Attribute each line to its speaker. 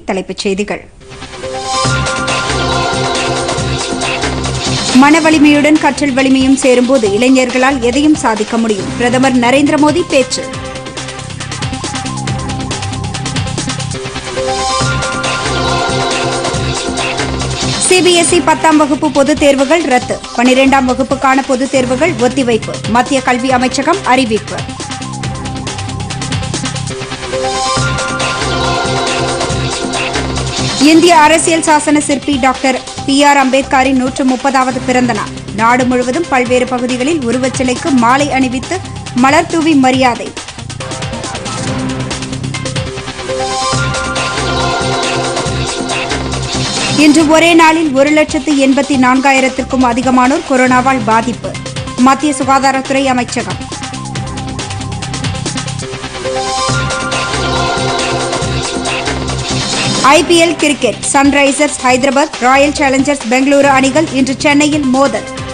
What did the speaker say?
Speaker 1: தலைப்புச் செய்திகள் மன வலிமையுடன் கற்றல் வலிமையும் சேரும்போது இளைஞர்களால் எதையும் சாதிக்க முடியும் பிரதமர் நரேந்திர மோடி பேச்சு சிபிஎஸ்இ பத்தாம் வகுப்பு பொதுத் தேர்வுகள் ரத்து பனிரெண்டாம் வகுப்புக்கான பொதுத் தேர்வுகள் ஒத்திவைப்பு மத்திய கல்வி அமைச்சகம் அறிவிப்பு இந்திய அரசியல் சாசன சிற்பி டாக்டர் பி ஆர் அம்பேத்கரின் நூற்று முப்பதாவது பிறந்த நாள் நாடு முழுவதும் பல்வேறு பகுதிகளில் உருவச்சிலைக்கு மாலை அணிவித்து மலர் தூவி மரியாதை இன்று ஒரே நாளில் ஒரு லட்சத்து எண்பத்தி நான்காயிரத்திற்கும் அதிகமானோர் கொரோனாவால் பாதிப்பு மத்திய சுகாதாரத்துறை அமைச்சகம் IPL cricket Sunrisers Hyderabad Royal Challengers Bengaluru அணிகள் இன்று சென்னையில் மோதல்